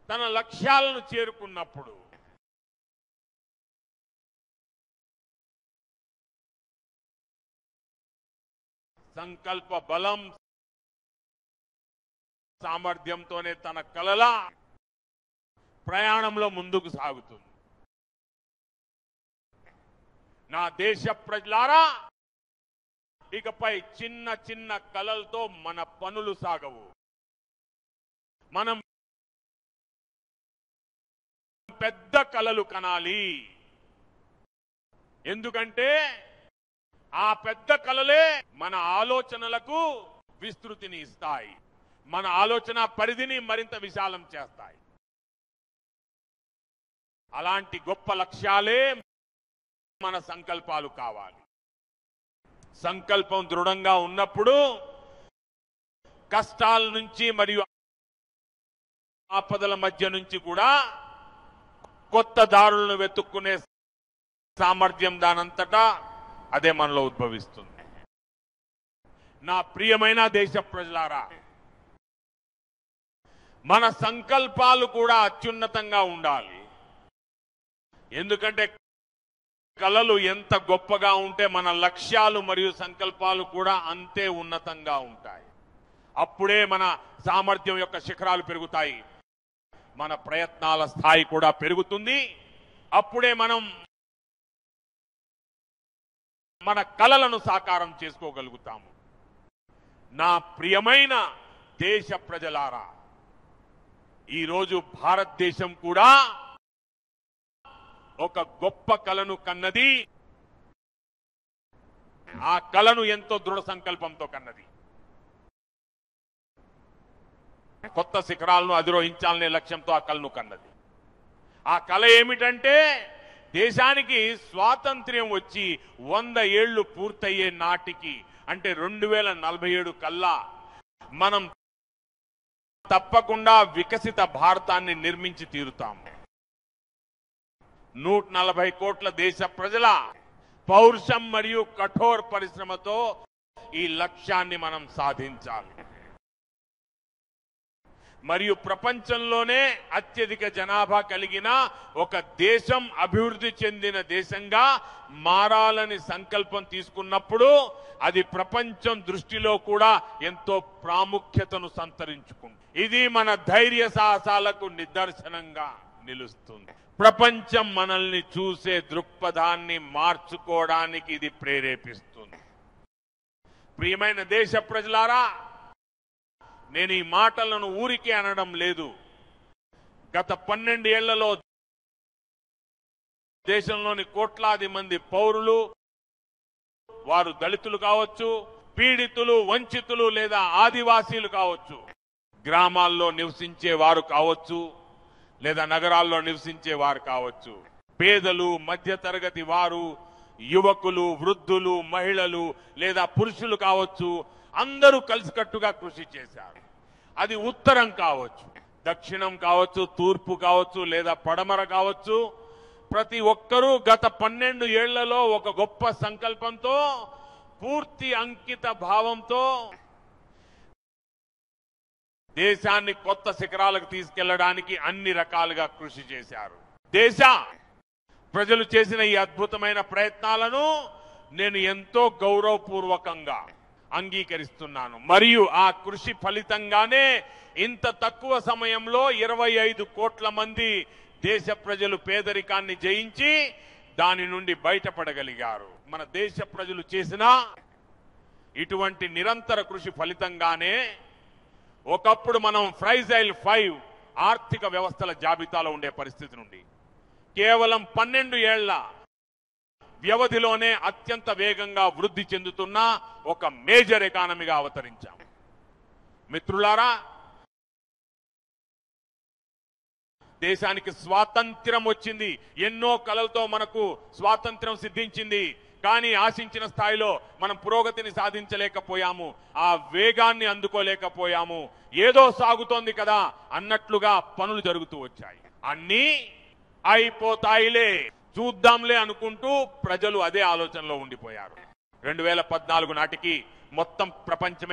తన లక్ష్యాలను చేరుకున్నప్పుడు సంకల్ప బలం సామర్థ్యంతోనే తన కలల ప్రయాణంలో ముందుకు సాగుతుంది నా దేశ ప్రజలారా ఇకపై చిన్న చిన్న కలలతో మన పనులు సాగవు మనం పెద్ద కలలు కనాలి ఎందుకంటే ఆ పెద్ద కలలే మన ఆలోచనలకు విస్తృతిని ఇస్తాయి మన ఆలోచన పరిధిని మరింత విశాలం చేస్తాయి అలాంటి గొప్ప లక్ష్యాలే మన సంకల్పాలు కావాలి సంకల్పం దృఢంగా ఉన్నప్పుడు కష్టాల నుంచి మరియు ఆపదల మధ్య నుంచి కూడా కొత్త దారులను వెతుక్కునే సామర్థ్యం దానంతటా అదే మనలో ఉద్భవిస్తుంది నా ప్రియమైన దేశ ప్రజలారా మన సంకల్పాలు కూడా అత్యున్నతంగా ఉండాలి ఎందుకంటే కలలు ఎంత గొప్పగా ఉంటే మన లక్ష్యాలు మరియు సంకల్పాలు కూడా అంతే ఉన్నతంగా ఉంటాయి అప్పుడే మన సామర్థ్యం యొక్క శిఖరాలు పెరుగుతాయి మన ప్రయత్నాల స్థాయి కూడా పెరుగుతుంది అప్పుడే మనం మన కలలను సాకారం చేసుకోగలుగుతాము నా ప్రియమైన దేశ ప్రజలారా ఈరోజు భారతదేశం కూడా ఒక గొప్ప కలను కన్నది ఆ కలను ఎంతో దృఢ సంకల్పంతో కన్నది కొత్త శిఖరాలను అధిరోహించాలనే లక్ష్యంతో ఆ కలను కన్నది ఆ కళ ఏమిటంటే దేశానికి స్వాతంత్ర్యం వచ్చి వంద ఏళ్లు పూర్తయ్యే నాటికి అంటే రెండు వేల నలభై ఏడు కల్లా మనం తప్పకుండా వికసిత భారతాన్ని నిర్మించి తీరుతాము నూట నలభై కోట్ల దేశ ప్రజల పౌరుషం మరియు కఠోర్ పరిశ్రమతో ఈ లక్ష్యాన్ని మనం సాధించాలి మరియు ప్రపంచంలోనే అత్యధిక జనాభా కలిగిన ఒక దేశం అభివృద్ధి చెందిన దేశంగా మారాలని సంకల్పం తీసుకున్నప్పుడు అది ప్రపంచం దృష్టిలో కూడా ఎంతో ప్రాముఖ్యతను సంతరించుకుంది ఇది మన ధైర్య సాహసాలకు నిదర్శనంగా నిలుస్తుంది ప్రపంచం మనల్ని చూసే దృక్పథాన్ని మార్చుకోవడానికి ఇది ప్రేరేపిస్తుంది ప్రియమైన దేశ ప్రజలారా నేను ఈ మాటలను ఊరికే అనడం లేదు గత పన్నెండేళ్లలో దేశంలోని కోట్లాది మంది పౌరులు వారు దళితులు కావచ్చు పీడితులు వంచితులు లేదా ఆదివాసీలు కావచ్చు గ్రామాల్లో నివసించే వారు కావచ్చు లేదా నగరాల్లో నివసించే వారు కావచ్చు పేదలు మధ్యతరగతి వారు యువకులు వృద్ధులు మహిళలు లేదా పురుషులు కావచ్చు అందరూ కలిసికట్టుగా కృషి చేశారు అది ఉత్తరం కావచ్చు దక్షిణం కావచ్చు తూర్పు కావచ్చు లేదా పడమర కావచ్చు ప్రతి ఒక్కరూ గత పన్నెండు ఏళ్లలో ఒక గొప్ప సంకల్పంతో పూర్తి అంకిత భావంతో దేశాన్ని కొత్త శిఖరాలకు తీసుకెళ్లడానికి అన్ని రకాలుగా కృషి చేశారు దేశ ప్రజలు చేసిన ఈ అద్భుతమైన ప్రయత్నాలను నేను ఎంతో గౌరవపూర్వకంగా అంగీకరిస్తున్నాను మరియు ఆ కృషి ఫలితంగానే ఇంత తక్కువ సమయంలో ఇరవై ఐదు కోట్ల మంది దేశ ప్రజలు పేదరికాన్ని జయించి దాని నుండి బయటపడగలిగారు మన దేశ ప్రజలు చేసిన ఇటువంటి నిరంతర కృషి ఫలితంగానే ఒకప్పుడు మనం ఫ్రైజైల్ ఫైవ్ ఆర్థిక వ్యవస్థల జాబితాలో ఉండే పరిస్థితి నుండి కేవలం పన్నెండు ఏళ్ల వ్యవధిలోనే అత్యంత వేగంగా వృద్ధి చెందుతున్న ఒక మేజర్ ఎకానమీగా అవతరించాం మిత్రులారా దేశానికి స్వాతంత్ర్యం వచ్చింది ఎన్నో కలలతో మనకు స్వాతంత్ర్యం సిద్ధించింది కానీ ఆశించిన స్థాయిలో మనం పురోగతిని సాధించలేకపోయాము ఆ వేగాన్ని అందుకోలేకపోయాము ఏదో సాగుతోంది కదా అన్నట్లుగా పనులు జరుగుతూ వచ్చాయి అన్నీ అయిపోతాయిలే చూద్దాంలే అనుకుంటూ ప్రజలు అదే ఆలోచనలో ఉండిపోయారు రెండు వేల పద్నాలుగు నాటికి మొత్తం ప్రపంచమే